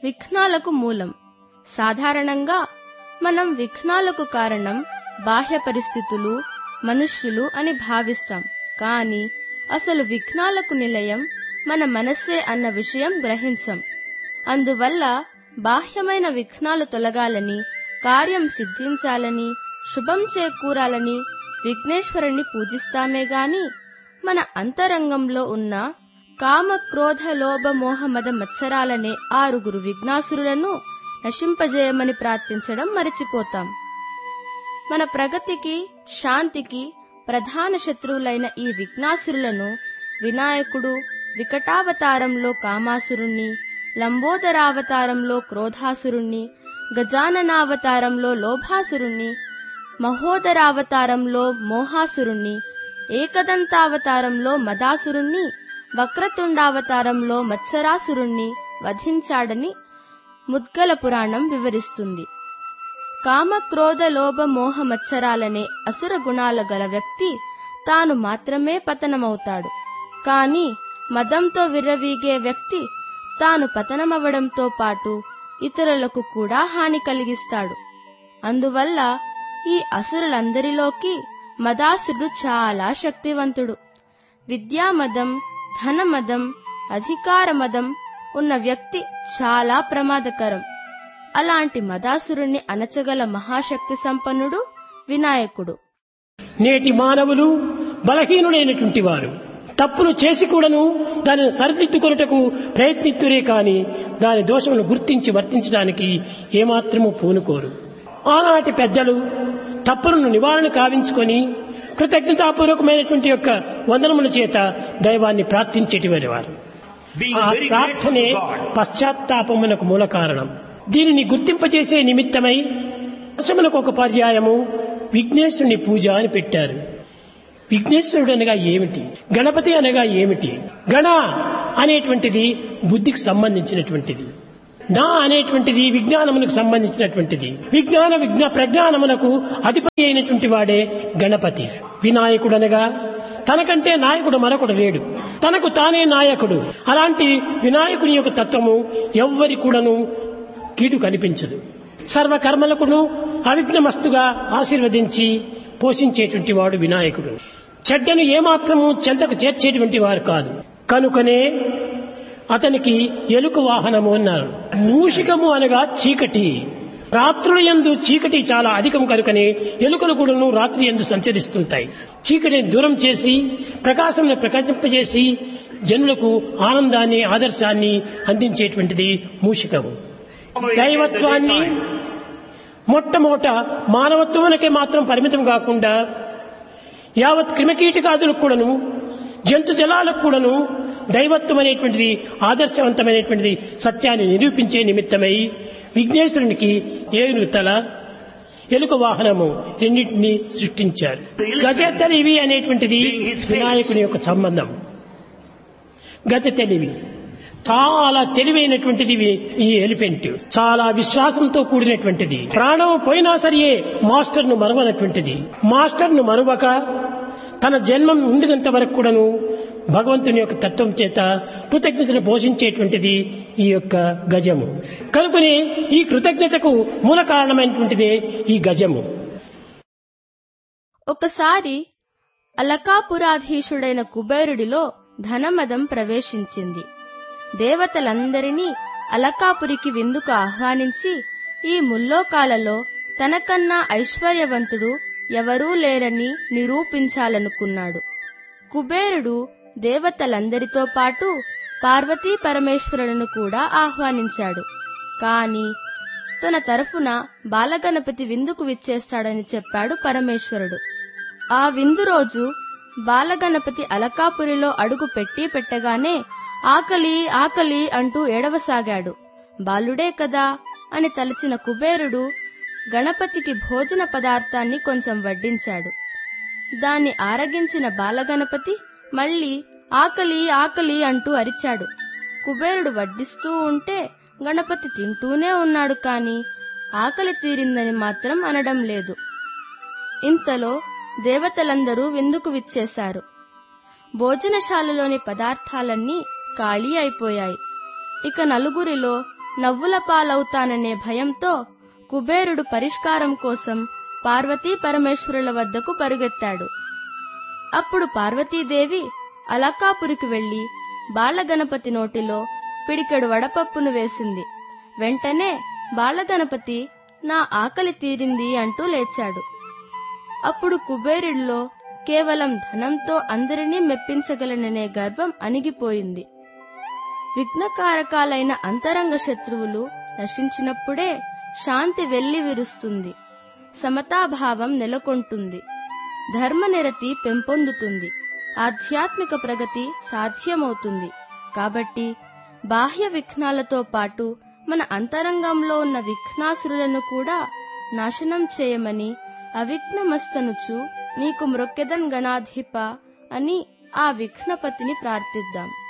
విఘ్నాలకు మూలం సాధారణంగా మనం విఘ్నాలకు కారణం బాహ్య పరిస్థితులు మనుష్యులు అని భావిస్తాం కానీ అసలు విఘ్నాలకు నిలయం మన మనస్సే అన్న విషయం గ్రహించం అందువల్ల బాహ్యమైన విఘ్నాలు తొలగాలని కార్యం సిద్ధించాలని శుభం చేకూరాలని విఘ్నేశ్వరుణ్ణి పూజిస్తామే గాని మన అంతరంగంలో ఉన్న కామ క్రోధ లోభ మోహ మద మత్సరాలనే ఆరుగురు విఘ్నాసురులను నశింపజేయమని ప్రార్థించడం మరిచిపోతాం మన ప్రగతికి శాంతికి ప్రధాన శత్రువులైన ఈ విఘ్నాసురులను వినాయకుడు వికటావతారంలో కామాసురుణ్ణి లంబోదరావతారంలో క్రోధాసురుణ్ణి గజాననావతారంలో లోభాసురుణ్ణి మహోదరావతారంలో మోహాసురుణ్ణి ఏకదంతావతారంలో మదాసురుణ్ణి వక్రతుండావతారంలో మత్సరాసురుణ్ణి వధించాడని ముద్గల పురాణం వివరిస్తుంది కామ క్రోధ లోభ మోహ మత్సరాలనే అసుర గుణాల గల వ్యక్తి తాను మాత్రమే పతనమవుతాడు కాని మదంతో విర్రవీగే వ్యక్తి తాను పతనమవడంతో పాటు ఇతరులకు కూడా హాని కలిగిస్తాడు అందువల్ల ఈ అసురులందరిలోకి మదాసురుడు చాలా శక్తివంతుడు విద్యామదం ధనమదం అధికార మదం ఉన్న వ్యక్తి చాలా ప్రమాదకరం అలాంటి మదాసురుణ్ణి అణచగల మహాశక్తి సంపన్నుడు వినాయకుడు నేటి మానవులు బలహీనులైనటువంటి వారు తప్పులు చేసి కూడాను దానిని సరిదిద్దుకొనుటకు ప్రయత్నిస్తురే కాని దాని దోషమును గుర్తించి వర్తించడానికి ఏమాత్రము పూనుకోరు ఆనాటి పెద్దలు తప్పులను నివారణ కావించుకొని కృతజ్ఞతాపూర్వకమైనటువంటి యొక్క వందనముల చేత దైవాన్ని ప్రార్థించేటివారి వారు Being ఆ very grateful ప్రార్థనే to God. పశ్చాత్తాపమునకు మూల కారణం దీనిని గుర్తింపజేసే నిమిత్తమై వర్షమునకు ఒక పర్యాయము విఘ్నేశ్వరుని పూజ అని పెట్టారు విఘ్నేశ్వరుడు అనగా ఏమిటి గణపతి అనగా ఏమిటి గణ అనేటువంటిది బుద్ధికి సంబంధించినటువంటిది నా అనేటువంటిది విజ్ఞానమునకు సంబంధించినటువంటిది విజ్ఞాన విజ్ఞ ప్రజ్ఞానమునకు అధిపతి అయినటువంటి వాడే గణపతి వినాయకుడు అనగా తనకంటే నాయకుడు మరొకడు లేడు తనకు తానే నాయకుడు అలాంటి వినాయకుని యొక్క తత్వము ఎవ్వరి కూడాను కీడు కనిపించదు సర్వకర్మలకును అవిఘ్నమస్తుగా ఆశీర్వదించి పోషించేటువంటి వాడు వినాయకుడు చెడ్డను ఏమాత్రము చెంతకు చేర్చేటువంటి వారు కాదు కనుకనే అతనికి ఎలుక వాహనము అన్నారు మూషికము అనగా చీకటి రాత్రుల యందు చీకటి చాలా అధికం కనుకనే ఎలుకలు కూడాను రాత్రి యందు సంచరిస్తుంటాయి చీకటిని దూరం చేసి ప్రకాశం ప్రకాశింపజేసి జనులకు ఆనందాన్ని ఆదర్శాన్ని అందించేటువంటిది మూషికము దైవత్వాన్ని మొట్టమొదట మానవత్వానికే మాత్రం పరిమితం కాకుండా యావత్ క్రిమికీటకాదులకు కూడాను జంతు జలాలకు కూడాను దైవత్వం అనేటువంటిది ఆదర్శవంతమైనటువంటిది సత్యాన్ని నిరూపించే నిమిత్తమై విఘ్నేశ్వరునికి ఏనుగు తల ఎలుక వాహనము రెండింటినీ సృష్టించారు గజ తెలివి అనేటువంటిది వినాయకుని యొక్క సంబంధం గజ తెలివి చాలా తెలివైనటువంటిది వి- ఈ ఎలిఫెంట్ చాలా విశ్వాసంతో కూడినటువంటిది ప్రాణం పోయినా సరియే మాస్టర్ ను మరవనటువంటిది మాస్టర్ ను మరువక తన జన్మం ఉండినంత వరకు కూడాను భగవంతుని యొక్క తత్వం చేత కృతజ్ఞతను పోషించేటువంటిది ఈ యొక్క గజము కనుకనే ఈ కృతజ్ఞతకు మూల కారణమైనటువంటిదే ఈ గజము ఒకసారి అలకాపురాధీశుడైన కుబేరుడిలో ధనమదం ప్రవేశించింది దేవతలందరినీ అలకాపురికి విందుకు ఆహ్వానించి ఈ ముల్లోకాలలో తనకన్నా ఐశ్వర్యవంతుడు ఎవరూ లేరని నిరూపించాలనుకున్నాడు కుబేరుడు దేవతలందరితో పాటు పార్వతీ పరమేశ్వరులను కూడా ఆహ్వానించాడు కాని తన తరఫున బాలగణపతి విందుకు విచ్చేస్తాడని చెప్పాడు పరమేశ్వరుడు ఆ విందు రోజు బాలగణపతి అలకాపురిలో అడుగు పెట్టి పెట్టగానే ఆకలి ఆకలి అంటూ ఏడవసాగాడు బాలుడే కదా అని తలచిన కుబేరుడు గణపతికి భోజన పదార్థాన్ని కొంచెం వడ్డించాడు దాన్ని ఆరగించిన బాలగణపతి మళ్ళీ ఆకలి ఆకలి అంటూ అరిచాడు కుబేరుడు వడ్డిస్తూ ఉంటే గణపతి తింటూనే ఉన్నాడు కాని ఆకలి తీరిందని మాత్రం అనడం లేదు ఇంతలో దేవతలందరూ విందుకు విచ్చేశారు భోజనశాలలోని పదార్థాలన్నీ ఖాళీ అయిపోయాయి ఇక నలుగురిలో నవ్వుల పాలవుతాననే భయంతో కుబేరుడు పరిష్కారం కోసం పార్వతీ పరమేశ్వరుల వద్దకు పరుగెత్తాడు అప్పుడు పార్వతీదేవి అలకాపురికి వెళ్లి బాలగణపతి నోటిలో పిడికెడు వడపప్పును వేసింది వెంటనే బాలగణపతి నా ఆకలి తీరింది అంటూ లేచాడు అప్పుడు కుబేరుడిలో కేవలం ధనంతో అందరినీ మెప్పించగలననే గర్వం అణిగిపోయింది విఘ్నకారకాలైన అంతరంగ శత్రువులు నశించినప్పుడే శాంతి వెల్లి విరుస్తుంది సమతాభావం నెలకొంటుంది ధర్మనిరతి పెంపొందుతుంది ఆధ్యాత్మిక ప్రగతి సాధ్యమవుతుంది కాబట్టి బాహ్య విఘ్నాలతో పాటు మన అంతరంగంలో ఉన్న విఘ్నాసురులను కూడా నాశనం చేయమని అవిఘ్నమస్తనుచు నీకు మృక్కెదన్ గణాధిప అని ఆ విఘ్నపతిని ప్రార్థిద్దాం